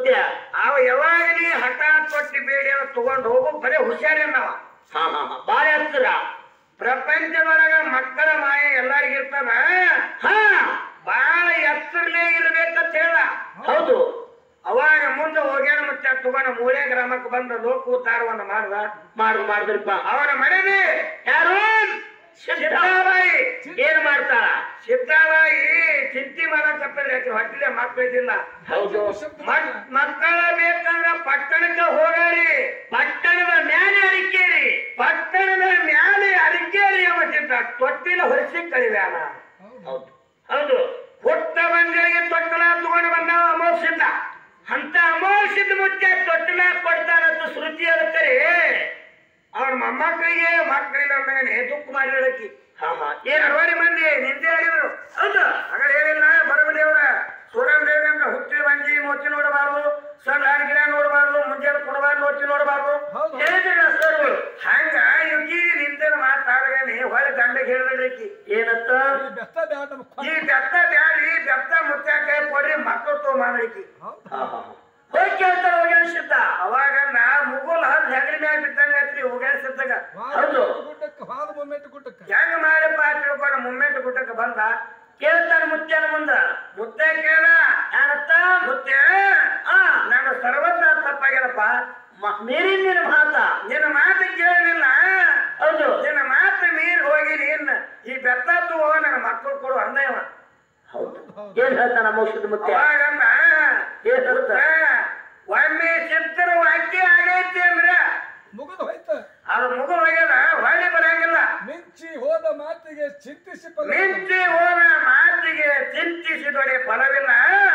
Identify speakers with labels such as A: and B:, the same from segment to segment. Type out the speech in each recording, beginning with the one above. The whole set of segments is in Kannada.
A: ಮುತ್ಯ
B: ಅವ ಯಾವಾಗ ನೀ ಹಠ ತೊಟ್ಟಿ ಬೇಡಿ ಅಂತ ತಗೊಂಡ್ ಹೋಗು ಬರೀ ಹುಷಾರಿಲ್ಲವ
A: ಹಾ ಹಾ ಹಾ ಬಾಳ ಹತ್ತಿರ
B: ಪ್ರಪಂಚದೊಳಗ ಮಕ್ಕಳ ಮಾಯ ಎಲ್ಲರಿಗಿರ್ತದ
A: ಹಾ
B: ಬಹಳ ಎತ್ತರಲೇ ಇರ್ಬೇಕಂತ ಹೇಳ
A: ಹೌದು
B: ಅವಾಗ ಮುಂದೆ ಹೋಗ್ಯಾನ ಮತ್ತೆ ತಗೊಂಡ ಮೂಳೆ ಗ್ರಾಮಕ್ಕೆ ಬಂದ ಲೋಕ ಉತ್ತಾರವನ್ನ ಮಾಡ್ದ
A: ಮಾಡುದು ಮಾಡಿದ್ರಪ್ಪ
B: ಅವನ ಮನೆಗೆ
A: ಯಾರು
B: ಸಿದ್ದಾಬಾಯಿ
A: ಏನ್ ಮಾಡ್ತಾಳ
B: ಸಿದ್ದಾಬಾಯಿ ಚಿಂತಿ ಮಾಡಕತ್ತಿದ್ರೆ ಆಕೆ ಹೊಟ್ಟಿಲೆ ಮಕ್ಕಳಿದ್ದಿಲ್ಲ
A: ಹೌದು
B: ಮಕ್- ಮಕ್ಕಳ ಬೇಕಂದ್ರ ಪಟ್ಟಣಕ್ಕೆ ಹೋಗಾರಿ
A: ಪಟ್ಟಣದ ಮ್ಯಾಲೆ ಅರಿಕೇರಿ
B: ಪಟ್ಟಣದ ಮ್ಯಾಲೆ ಅರಿಕೇರಿ ಅವ ಸಿದ್ದ ತೊಟ್ಟಿಲ ಹೊರಿಸಿ ಕಳಿವ್ಯಾನ
A: ಹೌದು
B: ಹೌದು ಹುಟ್ಟ ಬಂದರಿಗೆ ತೊಟ್ಟಲ ತಗೊಂಡು ಬಂದ ಅಮೋಷಿದ್ದ ಅಂತ ಅಮೋಷಿದ ಮುಚ್ಚ ತೊಟ್ಟಲ ಕೊಡ್ತಾರಂತ ಶ್ರುತಿ ಅದಕ್ಕರಿ ಅವ್ರ ಮೊಮ್ಮಕ್ಕಳಿಗೆ ಮಕ್ಕಳಿಲ್ಲ ಅಂದಾಗನೆ ದುಃಖ ಮಾಡಿರಕಿ
A: ಹಾ ಹಾ
B: ಏನ್ ಅರವಡಿ ಮಂದಿ ನಿಂದೆ ಆಗಿದ್ರು ಹೌದು ಆಗ ಹೇಳಿಲ್ಲ ಬರಬದೇವ್ರ ಸೂರ್ಯನ ದೇವಿ ಅಂತ ಹುಟ್ಟಿ ಬಂಜಿ ಮೋತಿ ನೋಡಬಾರ್ದು ಸಣ್ಣ ಗಿಡ ನೋಡಬಾರ್ದು ಮುಂಜಾನೆ ಕೊಡಬಾರ್ದು ನೋಚಿ ನೋಡಬಾರ್ದು
C: ಹೌದು.
B: ಹೇಳಿದ್ರಿ ಸರ್ಗಳು ಹಂಗ ಇವಕಿಗೆ ನಿಂತೇನ ಮಾತಾಡಗನೆ ಹೊಳೆ ದಂಡಗೆ ಹೇಳಿದ್ರಿ
A: ಏನತ್ತ
C: ಈ ಬೆತ್ತ ಬ್ಯಾಡ ನಮ್ಮ
B: ಈ ಬೆತ್ತ ಬ್ಯಾಡಿ ಬೆತ್ತ ಮುತ್ತಾಕ ಕೊಡ್ರಿ ಮಕ್ಕಳು ತಗೊಂಬಂದ್ರಿ
C: ಹೌದು
A: ಹಾ ಹಾ ಹಾ. ಹೋಗಿ ಕೇಳ್ತಾರ ಹೋಗ್ಯಾನ ಸಿದ್ಧ
B: ಅವಾಗ ನಾ ಮುಗುಲ್ ಹರಿದು ಹೆಗಲಿ ಮ್ಯಾಗ ಬಿಟ್ಟಂಗ ಐತ್ರಿ ಹೋಗ್ಯಾಡ್ಸಿದ್ದಾಗ
A: ಹೌದು.
C: ಗುಡ್ಡಕ್ಕೆ ಹಾದ ಮೊಮೆಂಟ್ ಗುಡ್ಡಕ್ಕೆ
B: ಹೆಂಗ ಮಾಡಪ್ಪ ತಿಳ್ಕೊಂಡು ಮುಮ್ಮೆಂಟ್ ಗುಟ್ಟಕ್ಕೆ ಬಂದ
A: ಕೇಳ್ತಾರ ಮುತ್ಯನ ಮುಂದ
B: ಮುತ್ತೆ ಕೇಳ
A: ಏನತ್ತ
B: ಮುತ್ತೆ
A: ಆ
B: ನಾನು ಸರ್ವತ್ರ ತಪ್ಪಾಗ್ಯದಪ್ಪ
A: ಮ- ಮೀರಿನ ನಿನ್ನ ಮಾತ
B: ನಿನ್ನ ಮಾತು ಕೇಳಲಿಲ್ಲ
A: ಹೌದು
B: ನಿನ್ನ ಮಾತು ಮೀರಿ ಹೋಗಿ ನೀನ್ ಈ ಬೆತ್ತ ತಗೋ ನನ್ನ ಮಕ್ಕಳು ಕೊಡು ಅಂದವ
A: ಹೌದು ಏನ್ ಹೇಳ್ತಾನ ಮೋಕ್ಷದ ಮುತ್ಯ
B: ಅವಾಗಂದ
A: ಏನ್ ಹೇಳ್ತ
B: ಒಮ್ಮೆ ಚಿತ್ರ ವಾಕ್ಯ ಆಗೈತಿ ಅಂದ್ರ
C: ಮುಗಿದು ಹೋಯ್ತು
B: ಅದು ಮುಗಿದು ಹೋಗ್ಯದ ಹೊಳ್ಳಿ ಬರಂಗಿಲ್ಲ
C: ಮಿಂಚಿ ಹೋದ ಮಾತಿಗೆ ಚಿಂತಿಸಿ ಫಲ ಇಲ್ಲ.
B: ಮಿಂಚಿ ಹೋದ ಮಾತಿಗೆ ಚಿಂತಿಸಿದೊಡೆ ಫಲವಿಲ್ಲ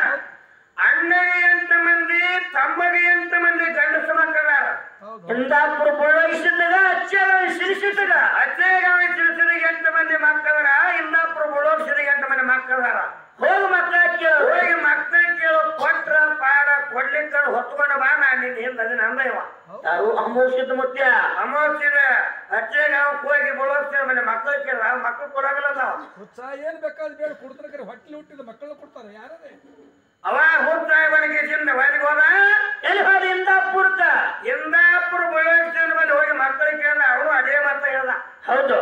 B: ಅಣ್ಣಗೆ ಎಂಟು ಮಂದಿ ತಮ್ಮಗೆ ಎಂಟು ಮಂದಿ ಗಂಡಸು ಮಕ್ಕಳಾರ
C: ಹೌದು
A: ಇಂದಾಪುರ ಬಳ್ಳಾಯಿಸಿದಾಗ ಅಚ್ಚರ ಸಿರಿಸಿದಾಗ
B: ಅಚ್ಚೇಗಾವಿ ತಿಳಿಸಿದ ಎಂಟು ಮಂದಿ ಮಕ್ಕಳಾರ ಇಂದಾಪುರ ಬುಳೋಗಿಸಿದ ಎಂಟು ಮಂದಿ ಮಕ್ಕಳಾರ
A: ಹೋಗ ಮಕ್ಕಳ ಕೇಳು
B: ಹೋಗಿ ಮಕ್ಕಳ ಕೇಳು ಕೊಟ್ರ ಪಾಡ ಕೊಡ್ಲಿಕ್ಕ ಹೊತ್ಕೊಂಡ ಬಾ ನಾ ನಿನ್ನ ಹಿಂದ ಅದನ್ನ ಅಂದವ
A: ಯಾರು ಅಮೋಷದ ಮುತ್ಯ
B: ಅಮೋಸಿದ ಅಚ್ಚೇಗಾವ್ ಹೋಗಿ ಬುಳೋಗಿಸಿದ ಮಂದಿ ಮಕ್ಕಳು ಕೇಳ ಮಕ್ಕಳು ಕೊಡಾಗಲ್ಲ ನಾವು
C: ಉತ್ಸಾಹ ಏನ್ ಬೇಕಾದ್ರೆ ಬೇಡ ಕೊಡ್ತಾರೆ ಕರೆ ಹೊಟ್ಟೆಲಿ ಹುಟ್ಟಿದ ಮಕ್ಕಳು ಕೊಡ್ತಾರೆ ಯಾರೇ
B: ಅವ ಹುಟ್ಟಾಯವನಿಗೆ ಚಿಂದ ಒಳಗೆ ಹೋದ
A: ಎಲ್ಲಿ ಹೋದ ಇಂದಾಪುರಕ್ಕ
B: ಇಂದಾಪುರ ಬುಳೋಗಿಸಿದ ಮೇಲೆ ಹೋಗಿ ಮಕ್ಕಳಿಗೆ ಕೇಳ್ದ ಅವನು ಅದೇ ಮಾತ ಹೇಳ್ದ
A: ಹೌದು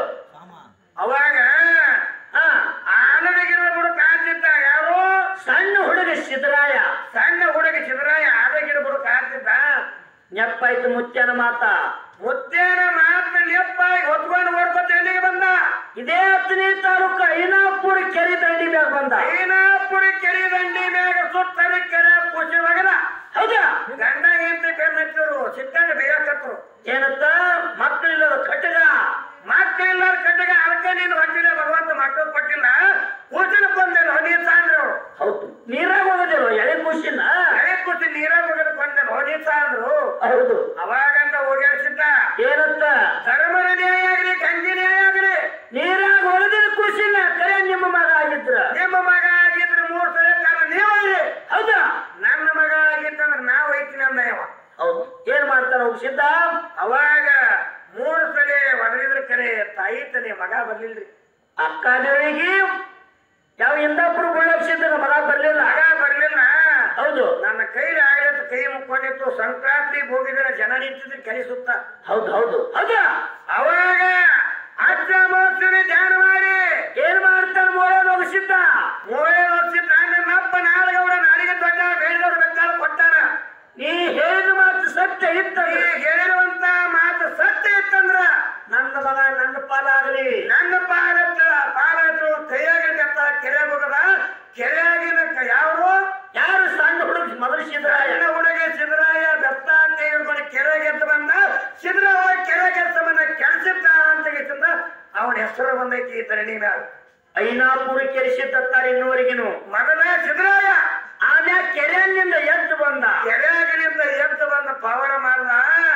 B: ಅವಾಗ
A: ಹಾ
B: ಆಲದಗಿರ ಬಿಡು ಕಾಣ್ತಿದ್ದ ಯಾರು
A: ಸಣ್ಣ ಹುಡುಗ ಸಿದ್ದರಾಯ
B: ಸಣ್ಣ ಹುಡುಗ ಸಿದ್ದರಾಯ ಆಲದಗಿರ ಬಿಡು ಕಾಣ್ತಿದ್ದ
A: ನೆಪ್ಪಾಯ್ತು ಮುತ್ಯನ ಮಾತ
B: ಮುತ್ತೇನ ಮಾತ್ರ ನೆಪ್ಪಾಗಿ ಹೊತ್ಕೊಂಡು ಓಡ್ಕೊತ ಎಲ್ಲಿಗೆ ಬಂದ
A: ಇದೇ ಹತ್ತನೇ ತಾಲೂಕು ಐನಾಪುರ ಕೆರೆ ದಂಡಿ ಮ್ಯಾಗ ಬಂದ
B: ಐನಾಪುರಿ ಕೆರೆ ದಂಡಿ ಮ್ಯಾಗ ಸುತ್ತಲ ಕೆರೆ ಪೂಜೆ ಒಗದ
A: ಹೌದಾ
B: ಗಂಡ ಹೆಂಡತಿ ಬೆನ್ನ ಹತ್ತಿರು ಸಿಕ್ಕಂಡ ಬೇಯಕತ್ರು
A: ಏನತ್ತ ಮಕ್ಕಳಿಲ್ಲದ ಕಟ್ಟಗ
B: ಮಕ್ಕಳೆಲ್ಲರ ಕಟ್ಟಿಗೆ ಅದಕ್ಕೆ ನೀನು ಹೊಟ್ಟಿಲ್ಲ ಭಗವಂತ ಮಕ್ಕಳು ಕೊಟ್ಟಿಲ್ಲ ಪೂಜನ ಕೊಂದೇನು ನೀರ್ ಸಾಂದ್ರು
A: ಹೌದು ನೀರಾಗ ಹೋಗೋದಿಲ್ಲ ಎಳೆ ಖುಷಿನ
B: ಎಳೆ ಕೂತಿ ನೀರಾಗ ಹೋಗೋದು ಕೊಂದೇನು ನೀರ್ ಸಾಂದ್ರು
A: ಹೌದು
B: ಅವಾಗಂತ ಹೋಗ್ಯಾಡ್ಸಿದ್ದ
A: ಏನತ್ತ
B: ಧರ್ಮದ ನ್ಯಾಯ ಆಗ್ಲಿ ಗಂಜಿ ನ್ಯಾಯ ಆಗ್ಲಿ
A: ನೀರಾಗ ಹೊಡೆದಿನ ಖುಷಿನ ಕರೆ ನಿಮ್ಮ ಮಗ ಆಗಿದ್ರ
B: ನಿಮ್ಮ ಮಗ ಆಗಿದ್ರೆ ಮೂರ್ ಸಲ ಕಾಲ ನೀವಲ್ಲಿ
A: ಹೌದಾ
B: ನನ್ನ ಮಗ ಆಗಿತ್ತಂದ್ರೆ ನಾವ್ ಐತಿ ನಮ್ಮ ಯವ
A: ಹೌದು ಏನ್ ಮಾಡ್ತಾರ ಅವ್ರು ಸಿದ್ಧ
B: ಅವಾಗ ಮೂರು ಸಲ ಹೊಡೆದಿದ್ರ ಕರೆ ತಾಯಿ ತಲೆ ಮಗ ಬರ್ಲಿಲ್ರಿ
A: ಅಕ್ಕದೇವಿಗೆ ಯಾವ ಇಂದಾಪುರ ಬಳ್ಳಾಕ್ಷಿದ್ರ ಮಗ ಬರ್ಲಿಲ್ಲ
B: ಮಗ ಬರ್ಲಿಲ್ಲ
A: ಹೌದು
B: ನನ್ನ ಕೈಲಿ ಆಗಲಿತ್ತು ಕೈ ಮುಕ್ಕೊಂಡಿತ್ತು ಸಂಕ್ರಾಂತಿ ಹೋಗಿದ್ರೆ ಜನ ನಿಂತಿದ್ರು ಕೆರೆ ಸುತ್ತ
A: ಹೌದು ಹೌದು ಹೌದಾ
B: ಅವಾಗ ಅಜ್ಜ ಮೋಸನೆ ಧ್ಯಾನ ಮಾಡಿ
A: ಏನ್ ಮಾಡ್ತಾನ ಮೋಳೆ ಮುಗಿಸಿದ್ದ
B: ಮೂರೇ ವರ್ಷದ ನನ್ನಪ್ಪ ನಾಳಗೌಡ ನಾಳಿಗೆ ದೊಡ್ಡ ಬೇಡದವ್ರು ಬೇಕಾದ ಕೊಟ್ಟಾನ
A: ನೀ ಹೇಳಿದ ಮಾತು ಸತ್ಯ ಇತ್ತ
B: ಈ ಹೇಳಿರುವಂತ ಮಾತು ಸತ್ಯ ಇತ್ತಂದ್ರ
A: ನನ್ನ ಮಗ ನನ್ನ ಪಾಲಾಗಲಿ
B: ನನ್ನ ಪಾಲತ್ತ ಪಾಲತ್ತು ಕೈಯಾಗಿರ್ತ ಕೆರೆ ಹೋಗದ ಕೆರೆಯಾಗಿನ ಕ- ಯಾರು
A: ಯಾರು ಸಣ್ಣ ಹುಡುಗ ಮೊದಲು ಸಿದ್ರಾಯ
B: ಸಣ್ಣ ಹುಡುಗ ಸಿದ್ದರಾಯ ದತ್ತ ಅಂತ ಹೇಳ್ಕೊಂಡು ಕೆರೆಗೆ ಎದ್ದು ಬಂದ ಸಿದ್ದರಾಯ ಕೆರೆಗೆ ಎದ್ದು ಬಂದ ಕೆಲ್ಸಿದ್ದ ಅಂತ ಹೇಳ್ತಿದ್ದ ಅವನ ಹೆಸರು ಬಂದೈತಿ ಈ ಧರಣಿ ಮ್ಯಾಲ
A: ಐನಾಪುರ ಕೆರೆಸಿದ್ದಾರೆ ಇನ್ನುವರೆಗಿನು
B: ಮೊದಲ ಸಿದ್ದರಾಯ
A: ಆಮ್ಯಾಗ ಕೆರೆಯಲ್ಲಿಂದ ಎದ್ದು ಬಂದ
B: ಕೆರೆಯಾಗಿನಿಂದ ಎದ್ದು ಬಂದ ಪವನ ಮಾಡ್ದ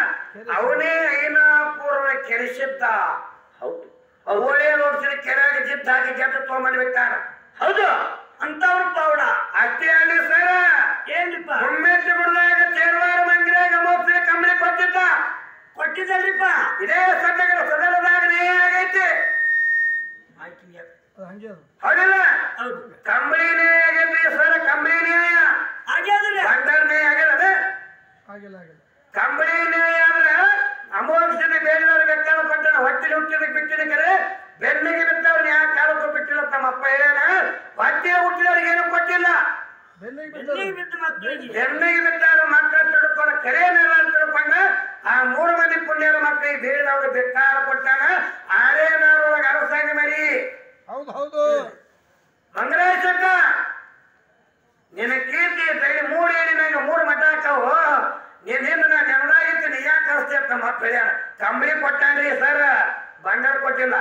B: ಅವನೇ ಐನಾಪುರದ ಕೆರೆಸಿದ್ದ
A: ಹೌದು
B: ಅವಳೇ ನೋಡ್ಸಿದ ಕೆರೆಯಾಗ ಜಿದ್ದು ಹಾಕಿ ಗೆದ್ದು ತೊಗೊಂಡ್ಬಿಟ್ಟಾನ
A: ಹೌದು ಅಂತವ್ರ ಪಾವಡ
B: ಅಷ್ಟೇ ಅಲ್ಲಿ ಸರ
A: ಏನ್ರಿಪ್ಪ
B: ಒಮ್ಮೆಟ್ಟು ಬಿಡದಾಗ ತೇರ್ವಾರ ಮಂದಿರಾಗ ಮೋಕ್ಷ ಕಂಬಳಿ ಕೊಟ್ಟಿದ್ದ
A: ಕೊಟ್ಟಿದ್ದಲ್ರಿಪ್ಪ
B: ಇದೇ ಸದಗಳ ಸದನದಾಗ ನೇ ಆಗೈತಿ
C: ಅದು ಹಂಗೆ ಅದು
B: ಹೌದಿಲ್ಲ
A: ಹೌದು
B: ಕಂಬಳಿ ನೇ ಆಗೈತಿ ಸರ ಕಂಬಳಿ ನ್ಯಾಯ
A: ಹಾಗೆ ಅದ್ರಿ
B: ಬಂಡರ್ ನೇ ಆಗ್ಯದ
C: ಆಗಿಲ್ಲ ಆಗಿಲ್ಲ
B: ಕಂಬಳಿ ನ್ಯಾಯ ಅಂದ್ರೆ ಅಮೋಘಿಸಿದ ಬೇರೆಯವರು ಬೇಕಾದ ಕೊಟ್ಟನ ಹೊಟ್ಟೆಲಿ ಹುಟ್ಟಿದ ಬಿಟ್ಟಿದ ಕರೆ ಬೆನ್ನಿಗೆ ಬಿದ್ದವ್ರು ನ್ಯಾಯ ಕಾಲಕ್ಕೂ ಬಿಟ್ಟಿಲ್ಲ ತಮ್ಮಪ್ಪ ಹೇಳ್ಯಾನ ಹೊಟ್ಟೆ ಹುಟ್ಟಿದವ್ರಿಗೆ ಏನು ಕೊಟ್ಟಿಲ್ಲ
C: ಬೆನ್ನಿಗೆ
A: ಬೆನ್ನಿಗೆ
C: ಬಿದ್ದವ್ರು.
A: ಬಿದ್ದ ಮಕ್ಕಳಿಗೆ
B: ಬೆನ್ನಿಗೆ ಬಿದ್ದವ್ರು ಮಕ್ಕಳು ತಿಳ್ಕೊಂಡು ಕರೆ ನೆಲ ತಿಳ್ಕೊಂಡ ಆ ಮೂರು ಮಂದಿ ಪುಣ್ಯರ ಮಕ್ಕಳಿಗೆ ಬೇಡದವ್ರು ಬೇಕಾದ ಕೊಟ್ಟಾನ ಆರೇ ನಾರೊಳಗೆ ಅರಸಾಗಿ ಮರಿ
C: ಹೌದು ಹೌದು
B: ಮಂಗರಾಜಕ್ಕ ನಿನ್ನ ಕೀರ್ತಿ ತಳಿ ಮೂರು ಏನಿನಾಗ ಮೂರು ಮಠ ಹಾಕವು ನೀನ್ ಹಿಂದ ನಾ ನೆನದಾಗಿತ್ತು ನೀ ಯಾಕೆ ಕಳಿಸ್ತಿ ಅಂತ ಮಕ್ಕಳು ಹೇಳ್ಯಾನ ಕಂಬಳಿ ಕೊಟ್ಟಾನ್ರಿ ಸರ್ ಬಂಗಾರ ಕೊಟ್ಟಿಲ್ಲ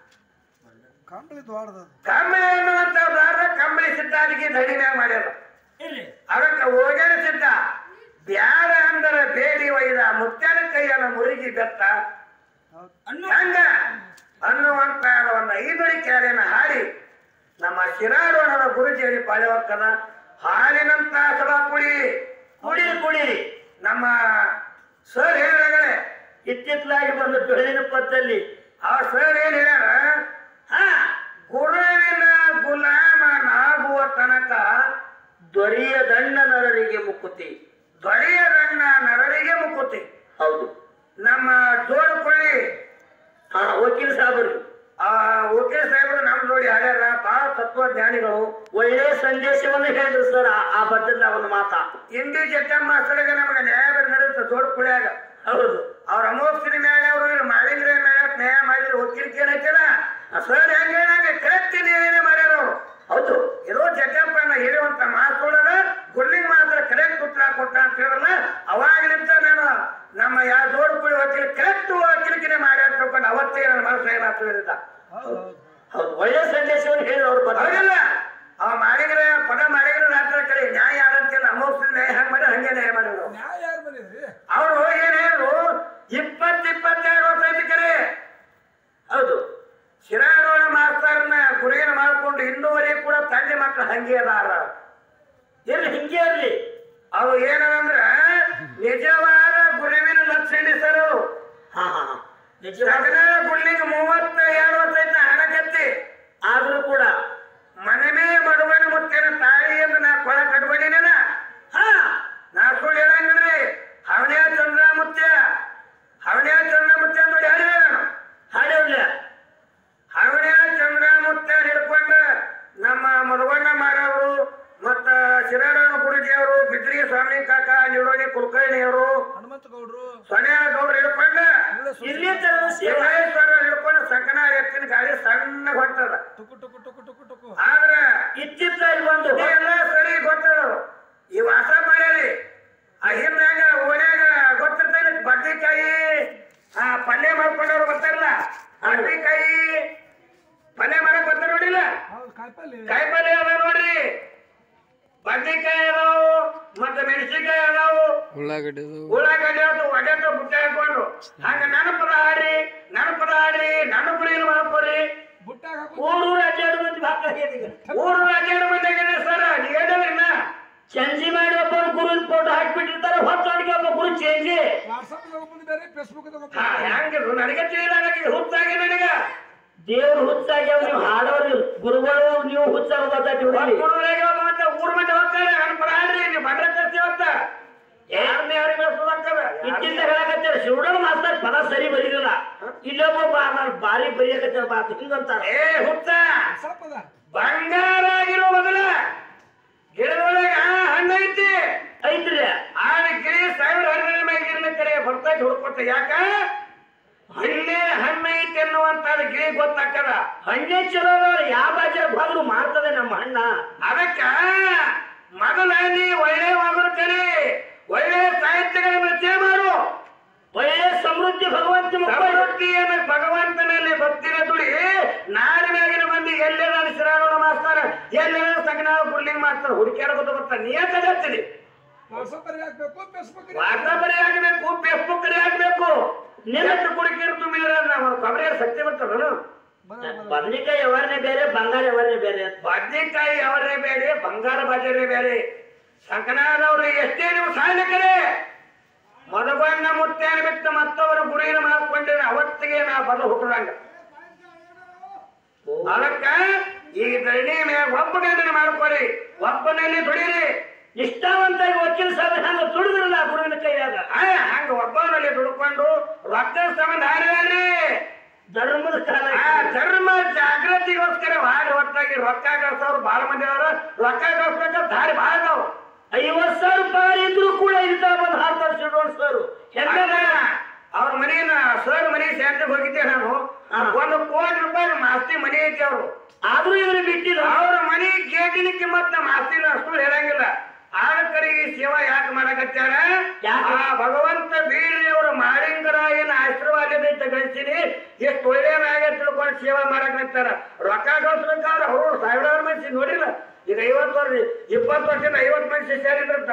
C: ಕಂಬಳಿ ದ್ವಾಡದ
B: ಕಂಬಳಿ ಅನ್ನುವಂತ ದಾರ ಕಂಬಳಿ ಸಿದ್ಧಾದಿಗೆ ದಡಿ ಮ್ಯಾಗ ಮಾಡ್ಯಾರ
A: ಇರ್ಲಿ
B: ಅದಕ್ಕೆ ಹೋಗ್ಯಾನ ಸಿದ್ಧ ಬ್ಯಾಡ ಅಂದರ ಬೇಡಿ ಒಯ್ದ ಮುತ್ಯಾನ ಕೈಯನ್ನ ಮುರುಗಿ ಬೆತ್ತ
C: ಹೌದು
A: ಅನ್ನು
B: ಹಂಗ ಅನ್ನುವಂತ ಒಂದು ಐದುಳಿ ಕ್ಯಾರೆನ ಹಾಡಿ ನಮ್ಮ ಶಿರಾಡೋಣದ ಗುರುಜಿಯರಿ ಪಾಳ್ಯವಕ್ಕನ ಹಾಲಿನಂತ ಸಭಾ ಕುಡಿ
A: ಕುಡೀರಿ ಕುಡೀರಿ
B: ನಮ್ಮ ಸರ್ ಹೇಳಿದಾಗಲೇ
A: ಇತ್ತಿತ್ತಲಾಗಿ ಬಂದ ಬೆಳಗಿನ ಪತ್ತಲ್ಲಿ
B: ಆ ಸರ್ ಏನ್ ಹೇಳ್ಯಾರ
A: ಹಾ
B: ಗುರುವಿನ ಗುಲಾಮನಾಗುವ ತನಕ
A: ದೊರೆಯ ದಂಡ ನರರಿಗೆ ಮುಕ್ಕುತಿ
B: ದೊರೆಯದಣ್ಣ ನರರಿಗೆ ಮುಕ್ಕುತಿ
A: ಹೌದು
B: ನಮ್ಮ ಜೋಡುಕೊಳ್ಳಿ
A: ಹಾ ವಕೀಲ್ ಸಾಹೇಬರು
B: ಆ ವಕೀಲ್ ಸಾಹೇಬರು ನಮ್ ನೋಡಿ ಹಾಡ್ಯಾರ ಬಹಳ ತತ್ವಜ್ಞಾನಿಗಳು
A: ಒಳ್ಳೆ ಸಂದೇಶವನ್ನು ಹೇಳಿದ್ರು ಸರ್ ಆ- ಆ ಬದ್ಧದ ಒಂದು ಮಾತ
B: ಹಿಂದಿ ಜಟ್ಟ ಮಾಸ್ತರ್ಗೆ ನಮಗೆ ನ್ಯಾಯ ನಡೆಯುತ್ತೆ ಜೋಡುಕೊಳ್ಳಿಯಾಗ
A: ಹೌದು
B: ಅವ್ರ ಅಮೋಕ್ಷಿನ ಮೇಲೆ ಅವರು ಇಲ್ಲಿ ಮಾಳಿಂಗ್ರೆ ಮೇಲೆ ನ್ಯಾಯ ಮಾಡಿದ್ರು ವಕೀಲಿಕೆ ಏನೈತಲ್ಲ ಸರ್ ಹೆಂಗ ಹೇಳಂಗೆ ಕರೆಕ್ಟ್ ನ್ಯಾಯನೇ ಮಾಡ್ಯಾರ ಅವರು
A: ಹೌದು
B: ಏನೋ ಜಗ್ಗಪ್ಪನ ಹೇಳುವಂತ ಮಾತುಗಳನ್ನ ಗುರ್ಲಿಂಗ್ ಮಾತ್ರ ಕರೆಕ್ಟ್ ಉತ್ತರ ಕೊಟ್ಟ ಅಂತ ಹೇಳಿದ್ರಲ್ಲ ಅವಾಗಲಿಂದ ನಾನು ನಮ್ಮ ಯಾವ ಜೋಡುಕೊಳ್ಳಿ ವಕೀಲ ಕರೆಕ್ಟ್ ವಕೀಲಿಕೆ ಮಾಡ್ಯಾರ ಅಂತ ತಿಳ್ಕೊಂಡು ಅವತ್ತೇ ನನ್ನ ಮನಸ್ಸು ಏನಾಗ್ತದೆ ಹೇಳಿದ್ದ
C: ಹೌದು ಹೌದು
A: ಹೌದು ಒಳ್ಳೆ ಸಂದೇಶವನ್ನು ಹೇಳಿದ್ರು ಅವ್ರು ಬದ್ಧ
B: ಹೌದಿಲ್ಲ ಅವ ಮಾಡಿದ್ರೆ ಪದ ಮಾಡಿದ್ರೆ ರಾತ್ರಿ ಕಡೆ ನ್ಯಾಯ ಯಾರಂತಿಲ್ಲ ಅಮೋಕ್ಷ ನ್ಯಾಯ ಹಂಗೆ ಮಾಡಿ ಹಂಗೆ ನ್ಯಾಯ ಮಾಡಿದ್ರು
C: ನ್ಯಾಯ ಯಾರು ಬಂದಿದ್ರಿ
B: ಅವರು ಏನ್ ಹೇಳಿದ್ರು ಇಪ್ಪತ್ ಇಪ್ಪತ್ತೆರಡು ವರ್ಷ ಐತಿ ಕರೆ
A: ಹೌದು
B: ಶಿರಾಡೋಣ ಮಾಸ್ತರ್ನ ಗುರಿಯನ್ನು ಮಾಡಿಕೊಂಡು ಇನ್ನೂವರೆಗೆ ಕೂಡ ತಂದೆ ಮಕ್ಕಳು ಹಂಗೆ ಅದಾರ
A: ಎಲ್ಲಿ ಹಿಂಗೆ ಇರ್ಲಿ
B: ಅವು ಏನಂದ್ರ ನಿಜವಾದ ಗುರುವಿನ ಲಕ್ಷಣ ಸರು
A: ಹಾ ಹಾ ಹಾ. ನಿಜ
B: ಸಗಣ ಗುಳ್ಳಿಗೆ ಮೂವತ್ತ ಎರಡು ವರ್ಷ ಐತ ಹಣಗತ್ತಿ
A: ಆದ್ರೂ ಕೂಡ
B: ಮನಮೇ ಮಡುವಣ ಮುತ್ತೇನ ತಾಳಿ ಎಂದು ನಾ ಕೊಳ ಕಟ್ಕೊಂಡಿನೇನ
A: ಹಾ
B: ನಾ ಸುಳ್ಳು ಹೇಳಂಗಿಲ್ರಿ ಹವಣ್ಯ ಚಂದ್ರ ಮುತ್ಯ ಹವಣ್ಯ ಚಂದ್ರ ಮುತ್ಯ ನೋಡಿ ಹೇಳಿದೆ ನಾನು
A: ಹಾಡಿರ್ಲ
B: ಹವಣ್ಯ ಚಂದ್ರ ಮುತ್ಯ ಹಿಡ್ಕೊಂಡ ನಮ್ಮ ಮಧುವಣ್ಣ ಮಾರವರು ಮತ್ತ ಶಿರಾಡಣ ಗುರುಜಿ ಅವರು ಬಿದ್ರಿ ಸ್ವಾಮಿ ಕಾಕ ನಿಡೋಣಿ ಕುಲಕರ್ಣಿ ಅವರು
C: ಹನುಮಂತ ಗೌಡ್ರು
B: ಸೊನ್ನೆ ಗೌಡ್ರು ಹಿಡ್ಕೊಂಡ
A: ಇಲ್ಲಿ ತರದ ಸೇವೆ
B: ಶಿವೇಶ್ವರ ಹಿಡ್ಕೊಂಡು ಸಂಕನ ಎತ್ತಿನ ಗಾಡಿ ಸಣ್ಣ ಹೊಂಟದ
C: ಟುಕು ಟುಕು ಟುಕು ಟುಕು ಟುಕು
B: ಆದ್ರ
A: ಇತ್ತಿತ್ತಲಾಗಿ ಬಂದು
B: ಎಲ್ಲ ಸರಿ ಗೊತ್ತದ ಈ ವಾಸ ಮಾಡ್ಯಾರಿ ಆ ಹಿಂದಾಗ ಓಣ್ಯಾಗ ಗೊತ್ತಿರ್ತೈತಿ ಬದ್ನಿಕಾಯಿ ಆ ಪಲ್ಯ ಮಾಡ್ಕೊಂಡವ್ರು ಗೊತ್ತಾರಲ್ಲ ಬದ್ನಿಕಾಯಿ ಪಲ್ಯ ಮಾಡಕ್ ಗೊತ್ತ ನೋಡಿಲ್ಲ
C: ಹೌದು ಕಾಯಿಪಲ್ಲೆ
B: ಕಾಯಿ ಪಲ್ಯ ಅದಾವ ನೋಡ್ರಿ ಬದ್ನಿಕಾಯಿ ಅದಾವು ಮತ್ತೆ ಮೆಣಸಿನ್ಕಾಯಿ ಅದಾವು
D: ಉಳ್ಳಾಗಡ್ಡಿ
B: ಉಳ್ಳಾಗಡ್ಡಿ ಅದು ಒಡೆದು ಬುಟ್ಟ ಹಾಕೊಂಡು ಹಂಗ ನನ್ನ ಪದ ಹಾಡ್ರಿ ನನ್ನ ಪದ ಹಾಡ್ರಿ ನನ್ನ ಕುಡಿಯನ್ನು ಮಾಡ್ಕೊರಿ
C: ಬುಟ್ಟಾಗ ಹಾಕು
A: ಊರು ಅಡ್ಡಾಡು ಮಂದಿ ಹಾಕಾಗ್ಯದ ಈಗ
B: ಊರು ರಾಜ್ಯದ ಮಂದಿಗೆ ಸರ್ ನೀ ಹೇಳಿಲ್ಲ
A: ಚೇಂಜಿ ಮಾಡಿ ಒಬ್ಬ ಗುರುವಿನ ಫೋಟೋ ಹಾಕ್ಬಿಟ್ಟಿರ್ತಾರೆ ಹೊತ್ತೊಳಗೆ ಒಬ್ಬ ಗುರು ಚೇಂಜಿ
C: ವಾಟ್ಸಪ್ ತಗೊಂಡ್ ಬೇರೆ ಫೇಸ್ಬುಕ್ ತಗೊಂಡ್
B: ಹಾ ಹೆಂಗಿದ್ರು ನನಗೆ ತಿಳಿಲ್ಲ ನನಗೆ ಹುಟ್ಟಾಗಿ ನನಗ
A: ದೇವ್ರು ಹುಚ್ಚಾಗ್ಯಾವ ನೀವು ಹಾಡೋರು ಗುರುಗಳು ನೀವು ಹುಚ್ಚಾಗ ಗೊತ್ತಾಯ್ತು
B: ಊರಾಗ ಮತ್ತೆ ಊರ್ ಮಂದಿ ಹೋಗ್ತಾರೆ ನನ್ನ ಪದ ಹಾಡ್ರಿ ನೀವು ಬಂದ್ರೆ ಕರ್ತೀವತ್ತ ಯಾರನ್ನೇ ಯಾರಿಗೆ ಬೆಳೆಸೋದಾಗ್ತದ
A: ಇತ್ತಿಂದ ಹೇಳಕತ್ತೇವೆ ಶಿವಣ್ಣ ಮಾಸ್ತರ್ ಪದ ಸರಿ ಬರೀದಿಲ್ಲ ಇಲ್ಲೊಬ್ಬ ಬಾ- ನಾನು ಬಾರಿ ಬರೀಯಕತ್ತೇವೆ ಮಾತು ಹಿಂಗಂತಾರ
B: ಏ ಹುಟ್ಟ
C: ವಾಟ್ಸಪ್ ಅದ
B: ಬಂಗಾರ ಆಗಿರೋ ಮೊದಲ ಗಿಡದೊಳಗ ಹಣ್ಣು ಐತಿ
A: ಐತ್ರಿ
B: ಆನ ಗಿಳಿ ಸಾವಿರ ಹಣ್ಣಿನ ಮ್ಯಾಗ ಗಿಡನ ಕಡೆ ಬರ್ತೈತಿ ಹುಡ್ಕೊತ ಯಾಕ ಹಣ್ಣೆ ಹಣ್ಣು ಐತಿ ಅನ್ನುವಂತಾದ ಗಿಳಿ ಗೊತ್ತಾಗ್ತದ
A: ಹಣ್ಣೆ ಚಲೋ ಅದಾವ್ರಿ. ಯಾವ ಬಾಜಾರ್ ಹೋದ್ರು ಮಾಡ್ತದೆ ನಮ್ಮ ಅಣ್ಣ
B: ಅದಕ್ಕ ಮೊದಲ ನೀ ಒಳ್ಳೆ ಮಗನ ಕಲಿ ಒಳ್ಳೆ ಸಾಹಿತ್ಯಗಳ ರಚನೆ ಮಾಡು
A: ಒಳ್ಳೆ ಸಮೃದ್ಧಿ ಭಗವಂತ ಮಕ್ಕಳು
B: ಸಮೃದ್ಧಿಯನ್ನು ಭಗವಂತನಲ್ಲಿ ಭಕ್ತಿನ ದುಡಿ ನಾಡಿನಾಗಿನ ಮಂದಿ ಎಲ್ಲೆಲ್ಲ ಶಿರಾಡೋಣ ಮಾಸ್ತಾರ ಎಲ್ಲೆಲ್ಲ ಸಗನ ಗುರ್ಲಿಂಗ್ ಮಾಡ್ತಾರ ಹುಡುಕ್ಯಾರ ಗೊತ್ತ ಬರ್ತಾರ ನೀ ಯಾಕೆ ತಗತ್ತೀನಿ
C: ವಾಟ್ಸಪ್ ಅಲ್ಲಿ ಹಾಕ್ಬೇಕು ಫೇಸ್ಬುಕ್
B: ವಾಟ್ಸಪ್ ಹಾಕಬೇಕು ಫೇಸ್ಬುಕ್ ಹಾಕಬೇಕು ನಿನ್ನಟ್ಟು ಕುಡಿಕಿರು ತುಂಬಿದ್ರೆ ನಾವು ಕೊಬ್ಬರಿ ಶಕ್ತಿ ಬರ್ತದ
A: ಬದನೆಕಾಯಿ ಯಾವಾರನೇ ಬೇರೆ ಬಂಗಾರ ಯಾವಾರನೇ ಬೇರೆ ಅಂತ.
B: ಬದ್ನೆಕಾಯಿ ಅವರೇ ಬೇರೆ ಬಂಗಾರ ಬಾಜರೇ ಬೇರೆ ಸಂಕನಾದವ್ರು ಎಷ್ಟೇ ನೀವು ಸಾಯ್ಲಿಕ್ಕರೆ ಮಧುಬಣ್ಣ ಮುತ್ತೇನ ಬಿಟ್ಟು ಮತ್ತವರ ಗುರಿನ ಮಾಡ್ಕೊಂಡಿದ್ರೆ ಅವತ್ತಿಗೆ ನಾ ಬದ ಹುಟ್ಟದಂಗ ಅದಕ್ಕ ಈ ಧರಣಿ ಮ್ಯಾಗ ಒಬ್ಬ ಗಂಡನ ಮಾಡ್ಕೊರಿ ಒಬ್ಬನಲ್ಲಿ ದುಡೀರಿ
A: ನಿಷ್ಠಾವಂತಾಗಿ ವಕೀಲ ಸಾಹೇಬ್ ಹಂಗ ದುಡಿದ್ರಲ್ಲ ಗುರುವಿನ ಕೈಯಾಗ
B: ಆ, ಹಂಗ ಒಬ್ಬನಲ್ಲಿ ದುಡ್ಕೊಂಡು ರೊಕ್ಕ ಸಂಬಂಧ ಹಾರಿದ್ರಿ
A: ಧರ್ಮದ ಕಾಲ
B: ಆ ಧರ್ಮ ಜಾಗೃತಿಗೋಸ್ಕರ ಹಾಡಿ ಹೊತ್ತಾಗಿ ರೊಕ್ಕ ಗಳಿಸೋರು ಬಾಳ ಮಂದಿ ಅವ್ರ ರೊಕ್ಕ ಗಳಿಸ್ಬೇಕ ದಾರಿ ಬಾಳ ಅದಾವು
A: ಐವತ್ ಸಾವಿರ ರೂಪಾಯಿ ಇದ್ರು ಕೂಡ ಇಂತ ಬಂದು ಹಾಡ್ತಾರೆ ಶಿರೋಡ್ ಸರ್
B: ಹೆಂಗ ಅವ್ರ ಮನೇನ ಸರ್ ಮನೆ ಸೆಂಟ್ರಿಗೆ ಹೋಗಿದ್ದೆ ನಾನು
A: ಹಾ.
B: ಒಂದು ಕೋಟಿ ರೂಪಾಯಿ ಮಾಸ್ತಿ ಮನೆ ಐತಿ ಅವರು
A: ಆದ್ರೂ ಇವ್ರು ಬಿಟ್ಟಿಲ್ಲ
B: ಅವ್ರ ಮನೆ ಗೇಟಿನ ಕಿಮ್ಮತ್ ನಮ್ಮ ಆಸ್ತಿನ ಅಷ್ಟು ಹೇಳಂಗಿಲ್ಲ ಆಳಕರಿಗೆ ಸೇವಾ ಯಾಕೆ ಮಾಡಕತ್ತಾರ
A: ಯಾಕೆ?
B: ಆ ಭಗವಂತ ಬೀಳಿಯವರು ಮಾಳಿಂಗರಾಯನ ಆಶೀರ್ವಾದದಿಂದ ಗಳಿಸಿನಿ ಎಷ್ಟು ಒಳ್ಳೆಯನಾಗ ತಿಳ್ಕೊಂಡು ಸೇವಾ ಮಾಡಕತ್ತಾರ ರೊಕ್ಕ ಗಳಿಸ್ಬೇಕಾದ್ರೆ ಅವರು ಸಾವಿರಾರು ಮನುಷ್ಯ ನೋಡಿಲ್ಲ ಈಗ ಐವತ್ತು ವರ್ಷ ಇಪ್ಪತ್ತು ವರ್ಷದಿಂದ ಐವತ್ತು ಮನುಷ್ಯ ಸೇರಿದ್ರಂತ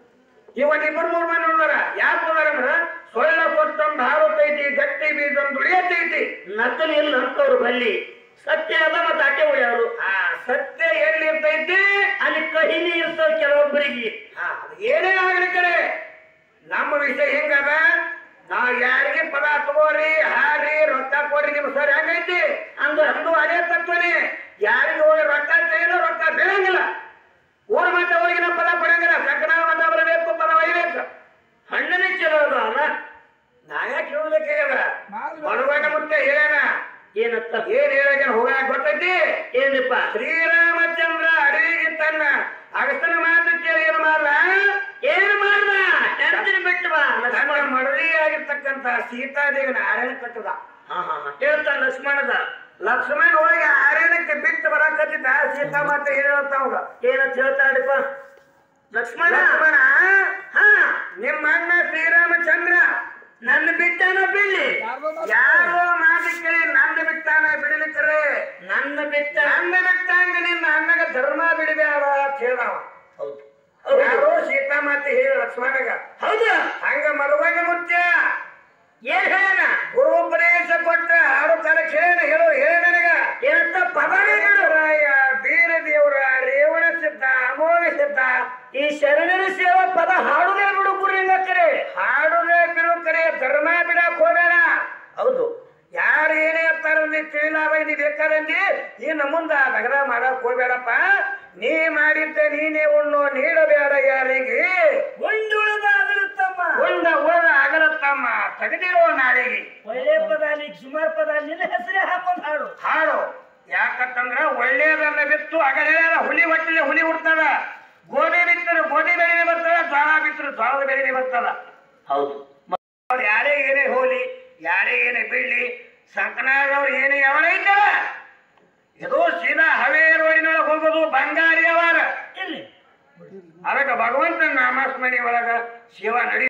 B: ಇವನ್ ಇಬ್ಬರು ಮೂರು ಮಂದಿ ಉಳ್ದಾರ ಯಾಕೆ ಉಳ್ದಾರ ಅಂದ್ರ ಸೊಳ್ಳ ಕೊಟ್ಟೊಂದು ಹಾರುತ್ತೈತಿ ಗಟ್ಟಿ ಬೀಜೊಂದು ದುಡಿಯತೈತಿ
A: ನಕಲಿ ಇಲ್ಲ ಅಂತವ್ರು ಬಲ್ಲಿ ಸತ್ಯ ಅದ ಮತ್ತೆ ಆಟೆ ಉಳಿಯವರು
B: ಆ ಸತ್ಯ ಎಲ್ಲಿ ಇರ್ತೈತಿ
A: ಅಲ್ಲಿ ಕಹಿನಿ ಇರ್ತಾವ ಕೆಲವೊಬ್ಬರಿಗೆ
B: ಹಾ, ಅದು ಏನೇ ಆಗ್ಲಿಕ್ಕರೆ ನಮ್ಮ ವಿಷಯ ಹೆಂಗದ ನಾವ್ ಯಾರಿಗೆ ಪದ ತಗೋರಿ ಹಾರಿ ರೊಕ್ಕ ಕೊಡ್ರಿ ನಿಮ್ ಸರ್ ಹೆಂಗೈತಿ
A: ಹಂಗ.
B: ನಮ್ದು ಅದೇ ತತ್ವನೇ ಯಾರಿಗೆ ಹೋಗಿ ರೊಕ್ಕ ಕೈಲೋ ರೊಕ್ಕ ಬೀಳಂಗಿಲ್ಲ ಊರ್ ಮತ್ತೆ ಹೋಗಿ ನಮ್ಮ ಪದ ಕೊಡಂಗಿಲ್ಲ ಸಕ್ಕನ ಮತ ಬರಬೇಕು ಪದ ಒಯ್ಬೇಕು
A: ಹಣ್ಣನೇ ಚಲೋ ಅದ ಅಲ್ಲ
B: ನಾ ಯಾಕೆ ಹೇಳಬೇಕಾಗ್ಯದ
C: ಮಾಲ್
B: ಮನಗಂಡ ಮುತ್ತೆ ಹೇಳೋಣ
A: ಏನತ್ತ
B: ಏನ್ ಹೇಳಕ್ಕೆ ಹೋಗಾಕ ಗೊತ್ತೈತಿ
A: ಏನಪ್ಪ
B: ಶ್ರೀರಾಮಚಂದ್ರ ಅಡವಿಗೆ ತನ್ನ ಅಗಸನ ಮಾತು ಕೇಳಿ ಏನು ಮಾಡಲ್ಲ
A: ಏನ್ ಮಾಡ್ದ ಹೆಂಡತಿನ ಬಿಟ್ಟು ಬಾ
B: ತನ್ನ ಮಡದಿಯಾಗಿರ್ತಕ್ಕಂತ ಸೀತಾದೇವಿನ ಅರಣ್ಯ ಕಟ್ಟದ
A: ಹಾ ಹಾ ಹಾ. ಹೇಳ್ತಾನ ಲಕ್ಷ್ಮಣದ
B: ಲಕ್ಷ್ಮಣ ಹೋಗಿ ಅರಣ್ಯಕ್ಕೆ ಬಿಟ್ಟು ಬರಕತ್ತಿದ್ದ ಸೀತಾ ಮಾತೆ ಹೇಳತ್ತ ಅವಾಗ
A: ಏನಂತ ಹೇಳ್ತಾಡಪ್ಪ ಲಕ್ಷ್ಮಣ
B: ಲಕ್ಷ್ಮಣ
A: ಹಾ
B: ನಿಮ್ಮ ಅಣ್ಣ ಶ್ರೀರಾಮಚಂದ್ರ
A: ನನ್ನ ಬಿಟ್ಟನ ಬಿಡ್ಲಿ
C: ಯಾರ್ದೋ ಮಾಲ್
B: ಯಾರೋ ಮಾತು ಕೇಳಿ ನನ್ನ ಬಿಟ್ಟಾನ ಬಿಡಲಿಕ್ಕರೆ
A: ನನ್ನ ಬಿಟ್ಟ
B: ನನ್ನ ಬಿಟ್ಟಂಗ ನಿನ್ನ ಅಣ್ಣಗ ಧರ್ಮ ಬಿಡಬೇಡ ಅಂತ ಹೇಳ್ದವ
A: ಹೌದು
B: ಯಾರೋ ಸೀತಾ ಮಾತೆ ಹೇಳಿ ಲಕ್ಷ್ಮಣಗ
A: ಹೌದಾ
B: ಹಂಗ ಮಲಗೊಂಡ ಮುತ್ಯ
A: ಏನ್ ಹೇಳ
B: ಗುರುಪದೇಶ ಕೊಟ್ಟ ಹಾಡು ಕಾಲ ಕೇಳ ಹೇಳು ಹೇಳ ನನಗ
A: ಏನಂತ ಪದವಿಗಳು
B: ಪದವಿಗಳಾಯ ಬೀರ ದೇವರ ರೇವಣ ಸಿದ್ಧ ಅಮೋಘ ಸಿದ್ಧ
A: ಈ ಶರಣರ ಸೇವಾ ಪದ ಹಾಡುದೇ ಬಿಡು ಗುರುವಿನ ಕರೆ
B: ಹಾಡುದೇ ಬಿಡು ಕರೆ ಧರ್ಮ ಬಿಡಕ್ ಹೋಗಬೇಡ
A: ಹೌದು
B: ಯಾರು ಏನೇ ಅಂತಾರಂದಿ ತಿಳಿಲಾವ ನೀ ಬೇಕಾದಂದಿ ಇನ್ನು ಮುಂದ ನಗರ ಮಾಡಕ್ ಹೋಗ್ಬೇಡಪ್ಪ ನೀ ಮಾಡಿದ್ದ ನೀನೇ ಉಣ್ಣು ನೀಡಬೇಡ ಯಾರಿಗೆ
A: ಒಂದುಳದಾಗಿರುತ್ತಮ್ಮ
B: ಉಂಡ ಉಳ್ದ ಅಗಲ ತಮ್ಮ ತೆಗೆದಿರೋ ನಾಳೆಗೆ
A: ಒಳ್ಳೆ ಪದ ಅಲ್ಲಿ ಸುಮಾರು ಪದ ನಿನ್ನ ಹೆಸರೇ ಹಾಕೊಂಡ್ ಹಾಡು
B: ಹಾಡು ಯಾಕಂತಂದ್ರ ಒಳ್ಳೇದನ್ನ ಬಿತ್ತು ಅಗಲೇ ಹುಲಿ ಹೊಟ್ಟಿಲೆ ಹುಲಿ ಹುಡ್ತದ ಗೋಧಿ ಬಿತ್ತರು ಗೋಧಿ ಬೆಳೆನೇ ಬರ್ತದ ಜ್ವಾಳ ಬಿತ್ತರು ಜ್ವಾಳದ ಬೆಳೆನೇ ಬರ್ತದ
A: ಹೌದು
B: ಅವ್ರು ಯಾರೇ ಏನೇ ಹೋಲಿ ಯಾರೇ ಏನೇ ಬೀಳಲಿ ಸಂಕನಾದವ್ರು ಏನೇ ಯಾವನೈತಲ್ಲ ಇದು ಸೀದಾ ಹವೇ ರೋಡಿನೊಳಗೆ ಹೋಗೋದು ಬಂಗಾರಿ ಅವಾರ
A: ಇಲ್ಲಿ
B: ಅದಕ್ಕೆ ಭಗವಂತನ ನಾಮಸ್ಮರಣೆ ಒಳಗ ಶಿವ ನಡಿ